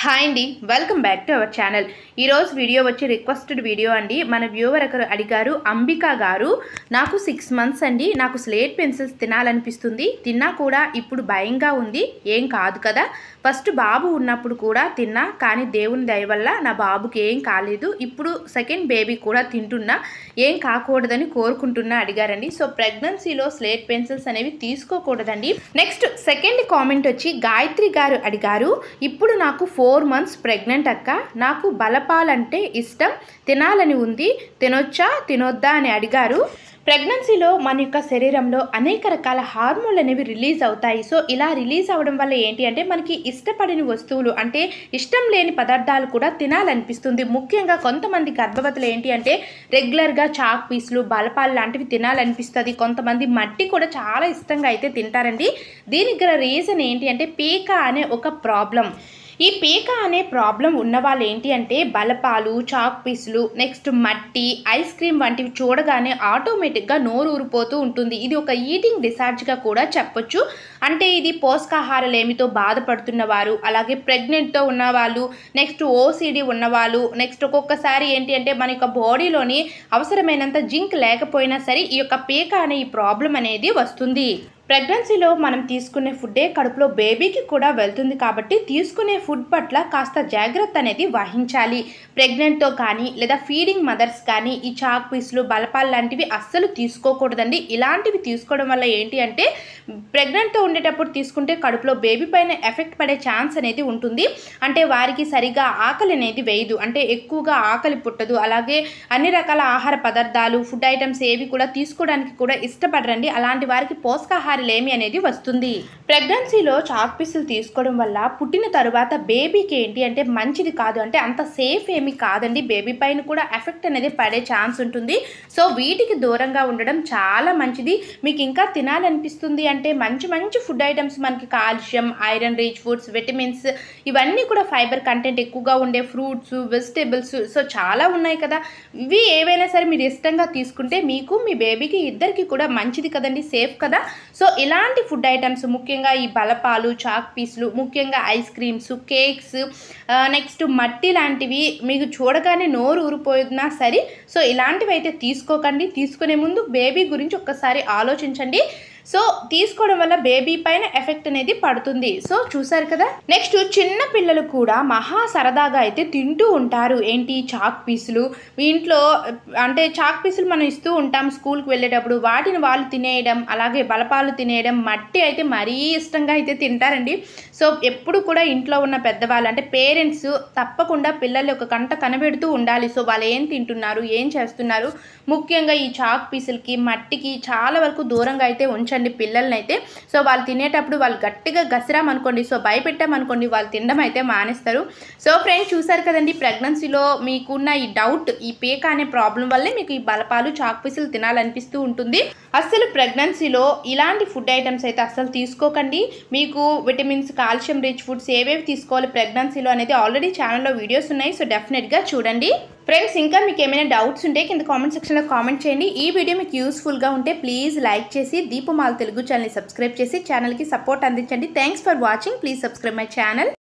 hi అండి welcome back to our channel ఈరోజు video వచ్చి రిక్వెస్టెడ్ వీడియో అండి మన వ్యూవర్ ఒకరు అడిగారు అంబిక గారు నాకు సిక్స్ మంత్స్ అండి నాకు స్లేట్ పెన్సిల్స్ తినాలనిపిస్తుంది తిన్నా కూడా ఇప్పుడు భయంగా ఉంది ఏం కాదు కదా ఫస్ట్ బాబు ఉన్నప్పుడు కూడా తిన్నా కానీ దేవుని దయ వల్ల నా బాబుకి ఏం కాలేదు ఇప్పుడు సెకండ్ బేబీ కూడా తింటున్నా ఏం కాకూడదని కోరుకుంటున్నా అడిగారండి సో ప్రెగ్నెన్సీలో స్లేట్ పెన్సిల్స్ అనేవి తీసుకోకూడదండి నెక్స్ట్ సెకండ్ కామెంట్ వచ్చి గాయత్రి గారు అడిగారు ఇప్పుడు నాకు ఫోర్ మంత్స్ ప్రెగ్నెంట్ అక్క నాకు బలపాలంటే ఇష్టం తినాలని ఉంది తినొచ్చా తినొద్దా అని అడిగారు ప్రెగ్నెన్సీలో మన యొక్క శరీరంలో అనేక రకాల హార్మోన్లు అనేవి రిలీజ్ అవుతాయి సో ఇలా రిలీజ్ అవ్వడం వల్ల ఏంటి అంటే మనకి ఇష్టపడిన వస్తువులు అంటే ఇష్టం లేని పదార్థాలు కూడా తినాలనిపిస్తుంది ముఖ్యంగా కొంతమంది గర్భవతులు ఏంటి అంటే రెగ్యులర్గా చాక్ పీసులు బలపాలు లాంటివి తినాలనిపిస్తుంది కొంతమంది మట్టి కూడా చాలా ఇష్టంగా అయితే తింటారండి దీనికి గల రీజన్ ఏంటి అంటే పీక అనే ఒక ప్రాబ్లం ఈ పీక అనే ప్రాబ్లం ఉన్న వాళ్ళు ఏంటి అంటే బలపాలు చాక్ పీసులు నెక్స్ట్ మట్టి ఐస్ క్రీమ్ వంటివి చూడగానే ఆటోమేటిక్గా నోరు ఊరిపోతూ ఉంటుంది ఇది ఒక ఈటింగ్ డిసార్జ్గా కూడా చెప్పొచ్చు అంటే ఇది పోషకాహారలేమితో బాధపడుతున్న వారు అలాగే ప్రెగ్నెంట్తో ఉన్నవాళ్ళు నెక్స్ట్ ఓసిడి ఉన్నవాళ్ళు నెక్స్ట్ ఒక్కొక్కసారి ఏంటి అంటే మన యొక్క బాడీలోని అవసరమైనంత జింక్ లేకపోయినా సరే ఈ యొక్క పీక అనే ఈ ప్రాబ్లం అనేది వస్తుంది ప్రెగ్నెన్సీలో మనం తీసుకునే ఫుడ్డే కడుపులో బేబీకి కూడా వెళ్తుంది కాబట్టి తీసుకునే ఫుడ్ పట్ల కాస్త జాగ్రత్త అనేది వహించాలి ప్రెగ్నెంట్తో కానీ లేదా ఫీడింగ్ మదర్స్ కానీ ఈ చాక్ పీసులు బలపాలు లాంటివి అస్సలు తీసుకోకూడదండి ఇలాంటివి తీసుకోవడం వల్ల ఏంటి అంటే ప్రెగ్నెంట్తో ఉండేటప్పుడు తీసుకుంటే కడుపులో బేబీ పైన ఎఫెక్ట్ పడే ఛాన్స్ అనేది ఉంటుంది అంటే వారికి సరిగా ఆకలి అనేది వేయదు అంటే ఎక్కువగా ఆకలి పుట్టదు అలాగే అన్ని రకాల ఆహార పదార్థాలు ఫుడ్ ఐటమ్స్ ఏవి కూడా తీసుకోవడానికి కూడా ఇష్టపడరండి అలాంటి వారికి పోషకాహార లేమి అనేది వస్తుంది ప్రెగ్నెన్సీలో చాక్ పీసులు తీసుకోవడం వల్ల పుట్టిన తరువాత బేబీకి ఏంటి అంటే మంచిది కాదు అంటే అంత సేఫ్ ఏమీ కాదండి బేబీ పైన కూడా ఎఫెక్ట్ అనేది పడే ఛాన్స్ ఉంటుంది సో వీటికి దూరంగా ఉండడం చాలా మంచిది మీకు ఇంకా తినాలనిపిస్తుంది అంటే మంచి మంచి ఫుడ్ ఐటమ్స్ మనకి calcium iron rich foods vitamins ఇవన్నీ కూడా ఫైబర్ కంటెంట్ ఎక్కువగా ఉండే ఫ్రూట్స్ వెజిటేబుల్స్ సో చాలా ఉన్నాయి కదా ఇవి ఏవైనా సరే మీరు ఇష్టంగా తీసుకుంటే మీకు మీ బేబీకి ఇద్దరికి కూడా మంచిది కదండి సేఫ్ కదా సో ఇలాంటి ఫుడ్ ఐటమ్స్ ముఖ్యంగా ఈ బలపాలు చాక్ పీసులు ముఖ్యంగా ఐస్ క్రీమ్స్ కేక్స్ నెక్స్ట్ మట్టి లాంటివి మీకు చూడగానే నోరు ఊరిపోయినా సరే సో ఇలాంటివి అయితే తీసుకోకండి తీసుకునే ముందు బేబీ గురించి ఒక్కసారి ఆలోచించండి సో తీసుకోవడం వల్ల బేబీ పైన ఎఫెక్ట్ అనేది పడుతుంది సో చూసారు కదా నెక్స్ట్ చిన్న పిల్లలు కూడా మహా సరదాగా అయితే తింటూ ఉంటారు ఏంటి చాక్ పీసులు మీ ఇంట్లో అంటే చాక్ పీసులు మనం ఇస్తూ ఉంటాం స్కూల్కి వెళ్ళేటప్పుడు వాటిని వాళ్ళు తినేయడం అలాగే బలపాలు తినేయడం మట్టి అయితే మరీ ఇష్టంగా అయితే తింటారండి సో ఎప్పుడు కూడా ఇంట్లో ఉన్న పెద్దవాళ్ళు అంటే పేరెంట్స్ తప్పకుండా పిల్లలు ఒక కంట కనబెడుతూ ఉండాలి సో వాళ్ళు ఏం తింటున్నారు ఏం చేస్తున్నారు ముఖ్యంగా ఈ చాక్ పీసులకి మట్టికి చాలా వరకు దూరంగా అయితే ఉంచండి పిల్లల్ని అయితే సో వాళ్ళు తినేటప్పుడు వాళ్ళు గట్టిగా గసిరామనుకోండి సో భయపెట్టామనుకోండి వాళ్ళు తినడం అయితే మానేస్తారు సో ఫ్రెండ్స్ చూసారు కదండి ప్రెగ్నెన్సీలో మీకున్న ఈ డౌట్ ఈ పీక అనే ప్రాబ్లం వల్లే మీకు ఈ బలపాలు చాక్ పీసులు తినాలనిపిస్తూ ఉంటుంది అస్సలు ప్రెగ్నెన్సీలో ఇలాంటి ఫుడ్ ఐటమ్స్ అయితే అస్సలు తీసుకోకండి మీకు విటమిన్స్ కాల్షియం రిచ్ ఫుడ్స్ ఏవేవి తీసుకోవాలి ప్రెగ్నెన్సీలో అనేది ఆల్రెడీ ఛానల్లో వీడియోస్ ఉన్నాయి సో డెఫినెట్గా చూడండి ఫ్రెండ్స్ ఇంకా మీకు ఏమైనా డౌట్స్ ఉంటే కింద కామెంట్ సెక్షన్లో కామెంట్ చేయండి ఈ వీడియో మీకు యూస్ఫుల్గా ఉంటే ప్లీజ్ లైక్ చేసి దీపమాల తెలుగు ఛానల్ని సబ్స్క్రైబ్ చేసి ఛానల్కి సపోర్ట్ అందించండి thanks for watching please subscribe my channel